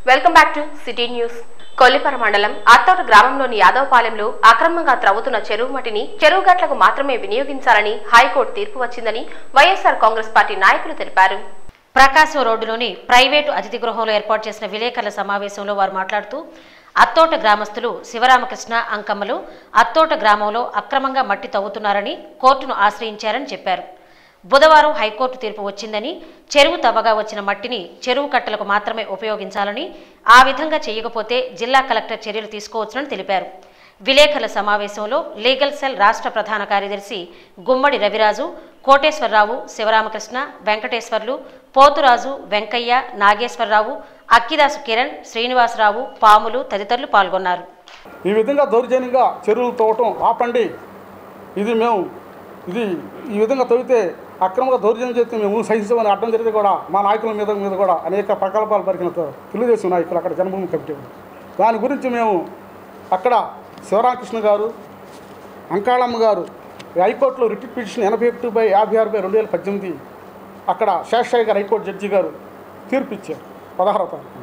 Welcome back to city news Kollipara మండలం అత్తోట గ్రామంలోని యాదవపాలెంలో అక్రమంగా త్రవ్వుతున్న చెరువు మట్టిని చెరువు గట్లకు మాత్రమే వినియోగించాలని హైకోర్టు తీర్పు వచ్చిందని వైఎస్ఆర్ కాంగ్రెస్ పార్టీ నాయకులు తెలిపారు ప్రకాశం రోడ్డులోని ప్రైవేటు అతిథి గృహంలో ఏర్పాటు చేసిన విలేకరుల సమావేశంలో వారు మాట్లాడుతూ అత్తోట గ్రామస్తులు శివరామకృష్ణ అంకమ్మలు అత్తోట గ్రామంలో అక్రమంగా మట్టి తవ్వుతున్నారని కోర్టును ఆశ్రయించారని చెప్పారు బుధవారం హైకోర్టు తీర్పు వచ్చిందని చెరువు తవ్వగా వచ్చిన మట్టిని చెరువు కట్టలకు మాత్రమే ఉపయోగించాలని ఆ విధంగా చేయకపోతే జిల్లా కలెక్టర్ చర్యలు తీసుకోవచ్చునని తెలిపారు విలేకరుల సమావేశంలో లీగల్ సెల్ రాష్ట్ర ప్రధాన కార్యదర్శి గుమ్మడి రవిరాజు కోటేశ్వరరావు శివరామకృష్ణ వెంకటేశ్వర్లు పోతురాజు వెంకయ్య నాగేశ్వరరావు అక్కిదాసు కిరణ్ శ్రీనివాసరావు పాములు తదితరులు పాల్గొన్నారు ఈ విధంగా దౌర్జన్యంగా చెరువులు తవ్వటం ఆపండి ఇది మేము ఇది ఈ విధంగా తవ్వితే అక్రమంగా దౌర్జన్యం చేస్తే మేము సహించమని అడ్డం జరిగితే కూడా మా నాయకుల మీద మీద కూడా అనేక ప్రకల్పాలు పరికిన తెలుగుదేశం నాయకులు అక్కడ జన్మభూమి కమిటీ ఉంది. దాని గురించి మేము అక్కడ శివరామకృష్ణ గారు అంకాళమ్మ గారు ఈ హైకోర్టులో రిట్ పిటిషన్ ఎనభై ఒకటి బై యాభై ఆరు బై రెండు వేల పద్దెనిమిది అక్కడ శేషయ్య గారు హైకోర్టు జడ్జి గారు తీర్పు ఇచ్చారు పదహారవ తారీఖున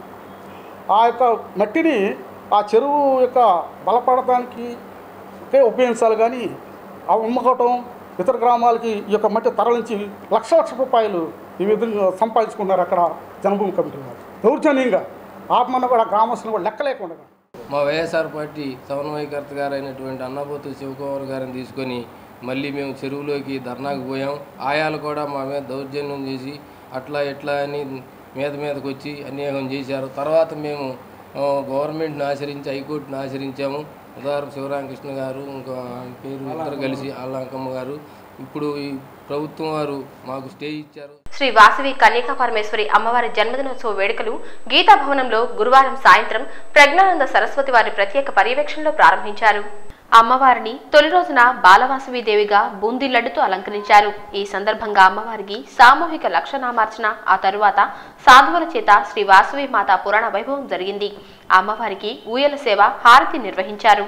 ఆ యొక్క మట్టిని ఆ చెరువు యొక్క బలపడటానికి ఒకే ఉపయోగించాలి కానీ ఆ అమ్ముకోవటం ఇతర గ్రామాలకి ఈ యొక్క మట్టి తరలించి లక్ష లక్ష రూపాయలు ఈ విధంగా సంపాదించుకున్నారు అక్కడ జనభూమి కమిటీ వారు దౌర్జన్యంగా ఆపమన్న కూడా గ్రామస్తులు కూడా లెక్క లేకుండా మా వైఎస్ఆర్ పార్టీ సమన్వయకర్త గారైనటువంటి అన్నపోతు శివకుమార్ గారిని తీసుకొని మళ్ళీ మేము చెరువులోకి ధర్నాకు పోయాం ఆయాలు కూడా మా మీద దౌర్జన్యం చేసి అట్లా ఇట్లా అని మీద మీదకి వచ్చి అన్యాయం చేశారు తర్వాత మేము ఆ, గవర్నమెంట్ని ఆచరించి హైకోర్టుని ఆచరించాము ఉదాహరణ శివరామకృష్ణ గారు ఇంకా ఆయన పేరు ఇద్దరు కలిసి అల్లంకమ్మ గారు ఇప్పుడు ఈ ప్రభుత్వం వారు మాకు స్టే ఇచ్చారు శ్రీ వాసవి కన్యకా పరమేశ్వరి అమ్మవారి జన్మదినోత్సవ వేడుకలు గీతా భవనంలో గురువారం సాయంత్రం ప్రజ్ఞానంద సరస్వతి వారి ప్రత్యేక పర్యవేక్షణలో ప్రారంభించారు అమ్మవారిని తొలి రోజున బాలవాసవి దేవిగా బూందీ లడ్డుతో అలంకరించారు ఈ సందర్భంగా అమ్మవారికి సామూహిక లక్షనామార్చన ఆ తరువాత సాధువుల చేత శ్రీ వాసవి మాత పురాణ వైభవం జరిగింది అమ్మవారికి ఊయల సేవ హారతి నిర్వహించారు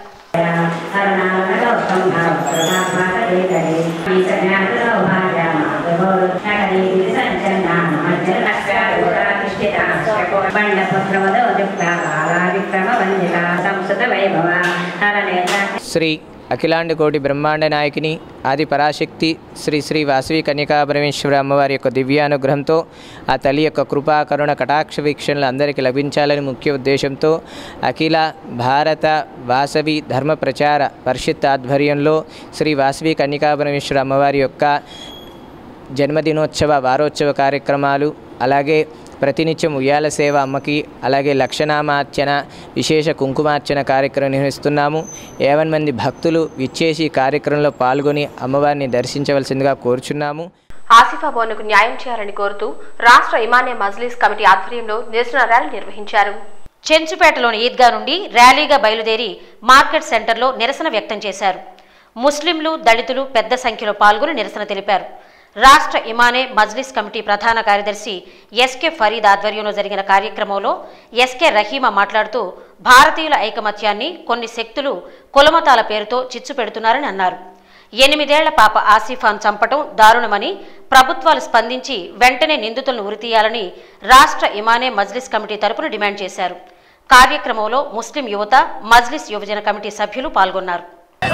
శ్రీ అఖిలాండ కోటి బ్రహ్మాండ నాయకిని ఆది పరాశక్తి శ్రీ శ్రీ వాసవి కన్యకా పరమేశ్వర అమ్మవారి యొక్క దివ్యానుగ్రహంతో ఆ తల్లి యొక్క కృపా కరుణ కటాక్ష వీక్షణలు అందరికీ లభించాలని ముఖ్య ఉద్దేశంతో అఖిల భారత వాసవి ధర్మ ప్రచార పరిషత్ ఆధ్వర్యంలో శ్రీ వాసవి కన్యకా పరమేశ్వర అమ్మవారి యొక్క జన్మదినోత్సవ వారోత్సవ కార్యక్రమాలు అలాగే ప్రతినిత్యం ఉయ్యాల సేవ అమ్మకి అలాగే లక్షనామార్చన విశేష కుంకుమార్చన కార్యక్రమం నిర్వహిస్తున్నాము ఏవన్ మంది భక్తులు విచ్చేసి ఈ కార్యక్రమంలో పాల్గొని అమ్మవారిని దర్శించవలసిందిగా కోరుచున్నాము ఆసిఫా బోనుకు న్యాయం చేయాలని కోరుతూ రాష్ట్ర ఇమానే మజ్లిస్ కమిటీ ఆధ్వర్యంలో నిరసన ర్యాలీ నిర్వహించారు చెంచుపేటలోని ఈద్గా నుండి ర్యాలీగా బయలుదేరి మార్కెట్ సెంటర్లో నిరసన వ్యక్తం చేశారు ముస్లింలు దళితులు పెద్ద సంఖ్యలో పాల్గొని నిరసన తెలిపారు రాష్ట్ర ఇమానే మజ్లిస్ కమిటీ ప్రధాన కార్యదర్శి ఎస్కే ఫరీద్ ఆధ్వర్యంలో జరిగిన కార్యక్రమంలో ఎస్కే రహీమా మాట్లాడుతూ భారతీయుల ఐకమత్యాన్ని కొన్ని శక్తులు కులమతాల పేరుతో చిచ్చు పెడుతున్నారని అన్నారు ఎనిమిదేళ్ల పాప ఆసిఫాన్ చంపటం దారుణమని ప్రభుత్వాలు స్పందించి వెంటనే నిందితులను ఉరితీయాలని రాష్ట్ర ఇమానే మజ్లిస్ కమిటీ తరపున డిమాండ్ చేశారు కార్యక్రమంలో ముస్లిం యువత మజ్లిస్ యువజన కమిటీ సభ్యులు పాల్గొన్నారు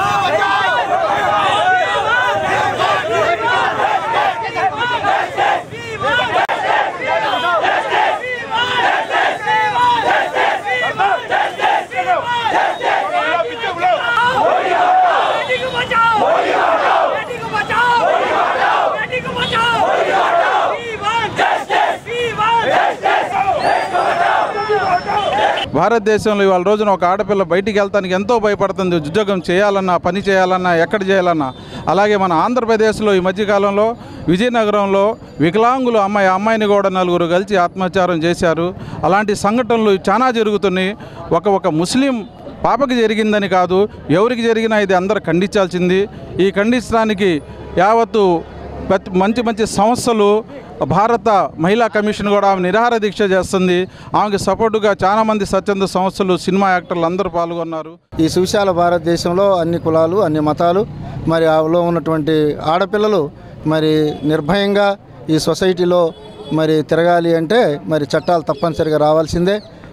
భారతదేశంలో ఇవాళ రోజున ఒక ఆడపిల్ల బయటికి వెళ్తానికి ఎంతో భయపడుతుంది ఉద్యోగం చేయాలన్నా పని చేయాలన్నా ఎక్కడ చేయాలన్నా అలాగే మన ఆంధ్రప్రదేశ్లో ఈ మధ్యకాలంలో విజయనగరంలో వికలాంగులు అమ్మాయి అమ్మాయిని కూడా నలుగురు కలిసి ఆత్మహత్యారం చేశారు అలాంటి సంఘటనలు చాలా జరుగుతున్నాయి ఒక ఒక ముస్లిం పాపకి జరిగిందని కాదు ఎవరికి జరిగినా ఇది అందరూ ఖండించాల్సింది ఈ ఖండించడానికి యావత్తు ప్రతి మంచి మంచి సంస్థలు భారత మహిళా కమిషన్ కూడా ఆమె నిరాహార దీక్ష చేస్తుంది ఆమెకి సపోర్టుగా చాలామంది స్వచ్ఛంద సంస్థలు సినిమా యాక్టర్లు అందరూ పాల్గొన్నారు ఈ సువిశాల భారతదేశంలో అన్ని కులాలు అన్ని మతాలు మరి ఆలో ఉన్నటువంటి ఆడపిల్లలు మరి నిర్భయంగా ఈ సొసైటీలో మరి తిరగాలి అంటే మరి చట్టాలు తప్పనిసరిగా రావాల్సిందే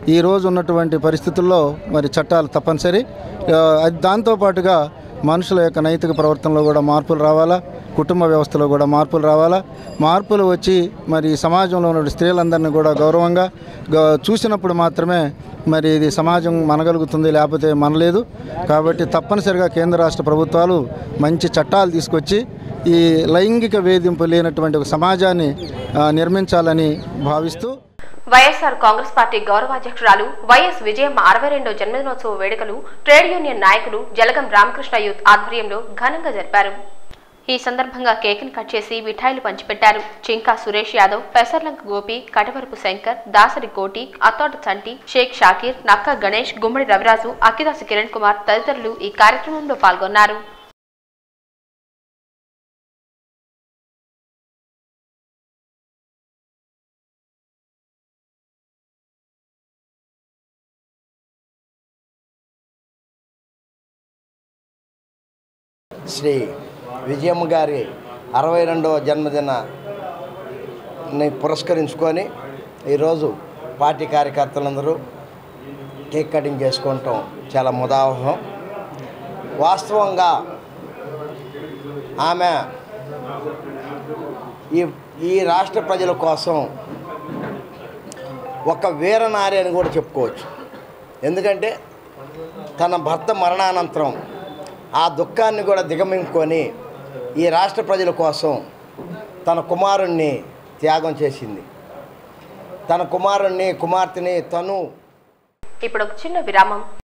ఈ రోజు ఉన్నటువంటి పరిస్థితుల్లో మరి చట్టాలు తప్పనిసరి ఆ, అది దాంతోపాటుగా మనుషుల యొక్క నైతిక ప్రవర్తనలో కూడా మార్పులు రావాలా కుటుంబ వ్యవస్థలో కూడా మార్పులు రావాలా మార్పులు వచ్చి మరి సమాజంలో ఉన్న స్త్రీలందరినీ కూడా గౌరవంగా గ- చూసినప్పుడు మాత్రమే మరి ఇది సమాజం మనగలుగుతుంది లేకపోతే మనలేదు కాబట్టి తప్పనిసరిగా కేంద్ర రాష్ట్ర ప్రభుత్వాలు మంచి చట్టాలు తీసుకొచ్చి ఈ లైంగిక వేధింపు లేనటువంటి ఒక సమాజాన్ని ఆ, నిర్మించాలని భావిస్తూ వైఎస్ఆర్ కాంగ్రెస్ పార్టీ గౌరవాధ్యక్షురాలు వైఎస్ విజయమ్మ అరవై రెండో జన్మదినోత్సవ వేడుకలు ట్రేడ్ యూనియన్ నాయకులు జలగం రామకృష్ణ యూత్ ఆధ్వర్యంలో ఘనంగా జరిపారు ఈ సందర్భంగా కేకును కట్ చేసి మిఠాయిలు పంచిపెట్టారు చింకా సురేష్ యాదవ్ పెసర్లంక గోపి కటవరపు శంకర్ దాసరి కోటి అత్తోట చంటి షేక్ షాకీర్ నక్క గణేష్ గుమ్మడి రవిరాజు అక్కిదాసి కిరణ్ కుమార్ తదితరులు ఈ కార్యక్రమంలో పాల్గొన్నారు శ్రీ విజయమ్మ గారి అరవై రెండవ జన్మదినాన్ని పురస్కరించుకొని ఈరోజు పార్టీ కార్యకర్తలందరూ కేక్ కటింగ్ చేసుకోవటం చాలా ముదావహం వాస్తవంగా ఆమె ఈ ఈ రాష్ట్ర ప్రజల కోసం ఒక వీరనారి అని కూడా చెప్పుకోవచ్చు ఎందుకంటే తన భర్త మరణానంతరం ఆ దుఃఖాన్ని కూడా దిగమింగుకొని ఈ రాష్ట్ర ప్రజల కోసం తన కుమారుణ్ణి త్యాగం చేసింది తన కుమారుణ్ణి కుమార్తెని తను ఇప్పుడు ఒక చిన్న విరామం